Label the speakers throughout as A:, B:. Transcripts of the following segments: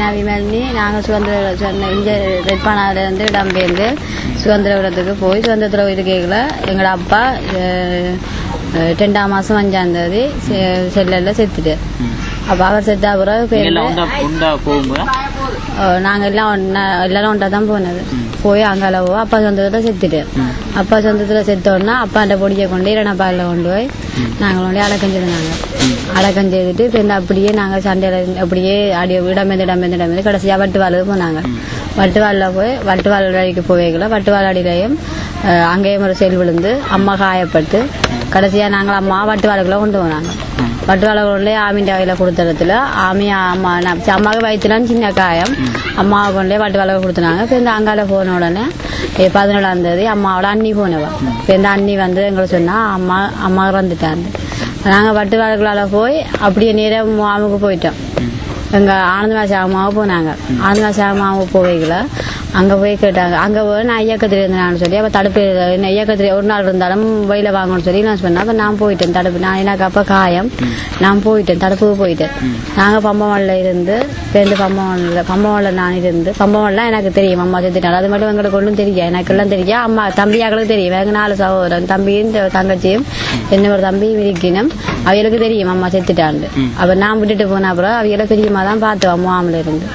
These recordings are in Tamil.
A: மீனா விமலினி நாங்கள் சுதந்திர சொன்ன இங்கே ரெட்பானாலேருந்து இடம்பெயர்ந்து சுதந்திரபுரத்துக்கு போய் சுதந்திர இருக்கையில் எங்களோட அப்பா அஹ், அஹ், ரெண்டாம் மாதம் அஞ்சாம் தேதி செ- செல்லல்ல செத்துட்டு அப்போ அவர் செத்த பிறகு
B: நீங்க
A: பேருந்து
B: எல்லாம் உண்டா உண்டா போகும்போது
A: அஹ் நாங்க எல்லாம் ஒண்ணா எல்லாரும் ஒன்றா தான் போனது போய் அங்கால போ அப்பா சொந்தத்துல செத்துட்டு அப்பா சொந்தத்துல செத்தோன்னா அப்பாண்ட பொடியை கொண்டு இரணப்பாலில் கொண்டு போய் நாங்கள் கொண்டு அடக்கம் செய்தாங்க அடக்கம் செய்துட்டு இப்போ இந்த அப்படியே நாங்கள் சண்டையில இருந்து அப்படியே அடி இடமேந்து இடமேந்து இடமேந்து கடைசியாக வட்டுவாளுக்கு போனாங்க வட்டுவாளில் போய் வட்டுவாள் வழிக்கு போவேங்கள வட்டுவாள் அடியிலையும் அஹ், அங்கேயும் ஒரு செல் விழுந்து அம்மா காயப்பட்டு கடைசியாக நாங்கள் அம்மா வட்டுவாளுக்குள்ள கொண்டு போனாங்க பட்டுவாளர்களே ஆமின் வகையில் கொடுத்த இடத்துல ஆமி அம்மா நான் அம்மாவுக்கு வயிற்றுலாம் சின்ன காயம் அம்மாவை கொண்டே பட்டுவாளக கொடுத்துனாங்க இப்போ இந்த அங்கால போன உடனே ஏ, பதினேழாம் தேதி அம்மாவோட அண்ணி போனவா இப்போ இந்த அண்ணி வந்து எங்களுக்கு சொன்னா அம்மா அம்மா இறந்துட்டாங்க நாங்கள் பட்டுவாளர்களால் போய் அப்படியே நேராக மாமுக்கு போயிட்டோம் எங்க ஆனந்தமாசி அம்மாவும் போனாங்க ஆனந்தமாசி அம்மாவும் போவைகள அங்க போய் கேட்டாங்க அங்க போய் நான் இயக்கத்தில் இருந்தேன்னு சொல்லி அப்ப தடுப்பு என்ன இயக்கத்தில் ஒரு நாள் இருந்தாலும் வெயில வாங்கணும்னு சொல்லி நான் சொன்னேன் அப்ப நான் போயிட்டேன் தடுப்பு நான் எனக்கு அப்ப காயம் நான் போயிட்டேன் தடுப்புக்கு போயிட்டேன் நாங்க பம்பவன்ல இருந்து பேருந்து பம்பவன்ல பம்பவன்ல நான் இருந்து பம்பவன்லாம் எனக்கு தெரியும் அம்மா செத்துட்டாங்க அது மட்டும் எங்களுக்கு ஒன்றும் தெரியும் எனக்கு எல்லாம் தெரியும் அம்மா தம்பியாக்களுக்கு தெரியும் எங்க நாலு சகோதரன் தம்பியும் த- தங்கச்சியும் என்ன ஒரு தம்பியும் இருக்கணும் அவைகளுக்கு தெரியும் அம்மா செத்துட்டாண்டு அப்ப நான் விட்டுட்டு போன அப்புறம் அவைகளை பெரியம்மா தான் பார்த்தோம் முகாமில் இருந்து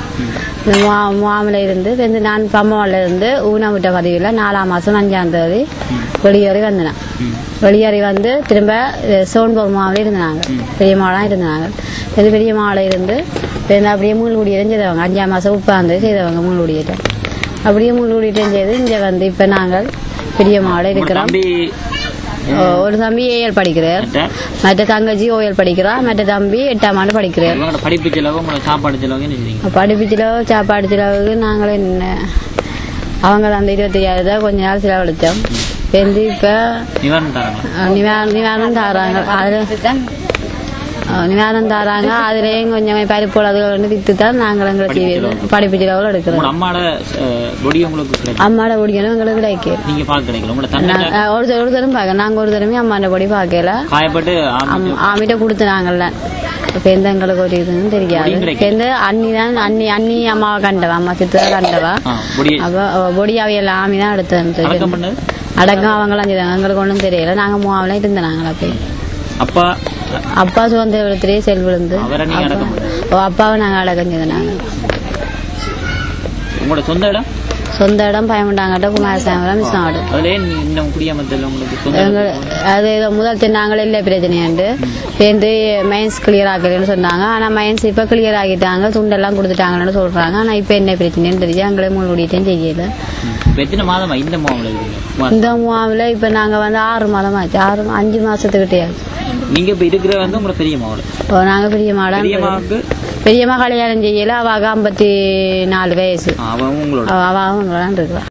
A: முகாமில் இருந்து வந்து நான் பம்பவன்ல இருந்து ஊனமுட்ட பதிவில் நாலாம் மாசம் அஞ்சாம் தேதி வெளியேறி வந்தேன் வெளியேறி வந்து திரும்ப அஹ், சோன்பூர் மாவில் இருந்தாங்க பெரியம்மாலாம் இருந்தாங்க இது பெரியம்மாவில் இருந்து வந்து அப்படியே மூழ்குடியிடம் செய்தவங்க அஞ்சாம் மாசம் உட்காந்து செய்தவங்க மூழ்குடியிட்டம் அப்படியே மூழ்குடியிட்டம் செய்து இங்கே வந்து இப்போ நாங்கள் பெரியம்மாவில்
B: உங்க
A: இருக்கிறோம்
B: தம்பி
A: அஹ், ஒரு தம்பி ஏஎல் படிக்கிறார்
B: மற்ற
A: மற்ற தங்கச்சி ஓஎல் படிக்கிறா மற்ற தம்பி எட்டாம் ஆண்டு படிக்கிறார்
B: இவங்களோட படிப்பு செலவு உங்களோட சாப்பாடு செலவு என்ன செய்றீங்க
A: படிப்பு செலவு சாப்பாடு செலவுக்கு நாங்களும் என்ன அவங்க அந்த இருபத்தையாயிரம் தான் கொஞ்ச நாள் செலவழித்தோம் வந்து இப்போ
B: நிவாரணம் தராங்க
A: நிவாரணம் நிவாரணம் தராங்க அதில் நிவாரணம் தராங்க அதுலேயும் கொஞ்சம் பருப்பு அதுகள் வந்து விற்று தான் நாங்கள் எங்களை செய்வது படிப்பு செலவுகள் எடுக்கிறோம்
B: உங்களோட அம்மாட பொடி உங்களுக்கு கிடைக்கும்
A: அம்மாவோட குடிக்கணும் எங்களுக்கு கிடைக்கும்
B: நீங்க பார்க்க கிடைக்கல உங்களோட தங்கச்சி
A: நான், அஹ், ஒரு தடவை ஒரு தரம் பார்க்க நாங்கள் ஒரு தடவை அம்மாண்ட பொடி பார்க்கல
B: காயப்பட்டு ஆமா,
A: அம்- ஆமிட்ட கொடுத்துனாங்கல்ல இப்ப எந்த எங்களுக்கு ஒரு இதுன்னு தெரியாது
B: பொடியும்
A: இப்ப எந்த அண்ணி தான் அண்ணி அண்ணி அம்மாவை கண்டவா அம்மா சித்தா கண்டவா
B: ஆ, பொடி
A: அப்ப பொடி அவையெல்லாம் ஆமி தான் எடுத்தது
B: அடக்கம் பண்ணது
A: அடக்கம் அவங்களாம் செய்தாங்க எங்களுக்கு ஒன்றும் தெரியல நாங்க மூவாவில இருந்தாங்களா போய்
B: அப்பா
A: அப்பா சுதந்திரத்திலேயே செல் விழுந்து
B: அவரை நீங்க அடக்கம் பண்ணது
A: ஓ, அப்பாவை நாங்க அடக்கம் செய்தாங்க
B: உங்களோட சொந்த இடம்
A: சொந்த இடம் பயமுண்டாங்கட்ட குமாரசாமரம் மிஸ்னாடு
B: அதுல ஏன் இன்னும் குடியாமத்தில் உங்களுக்கு சொந்த
A: எங்க அது ஏதோ முதல் சொன்னாங்களே இல்லை பிரச்சனையாண்டு சேர்ந்து மைன்ஸ் கிளியர் ஆகலன்னு சொன்னாங்க ஆனா மைன்ஸ் இப்ப கிளியர் ஆகிட்டாங்க துண்டெல்லாம் கொடுத்துட்டாங்கன்னு சொல்றாங்க ஆனா இப்ப என்ன பிரச்சனைன்னு தெரியும் எங்களே மூழ்கிட்டையும் செய்யல
B: இப்ப எத்தனை மாதமா இந்த மாவுல இருக்கீங்க
A: இந்த மூவாவில் இப்ப நாங்க வந்து ஆறு மாதம் ஆச்சு ஆறு அஞ்சு மாசத்துக்கிட்டே ஆச்சு
B: நீங்க இப்ப இருக்கிற வந்து உங்களோட பெரிய மாவுல
A: ஓ, நாங்க பெரிய மாடம்
B: பெரிய மாவுக்கு
A: பெரியம்மா கல்யாணம் செய்யல அவ ஐம்பத்தி நாலு வயசு
B: அவன் உங்களோட
A: அவ அவ அவங்களோட இருக்கிறா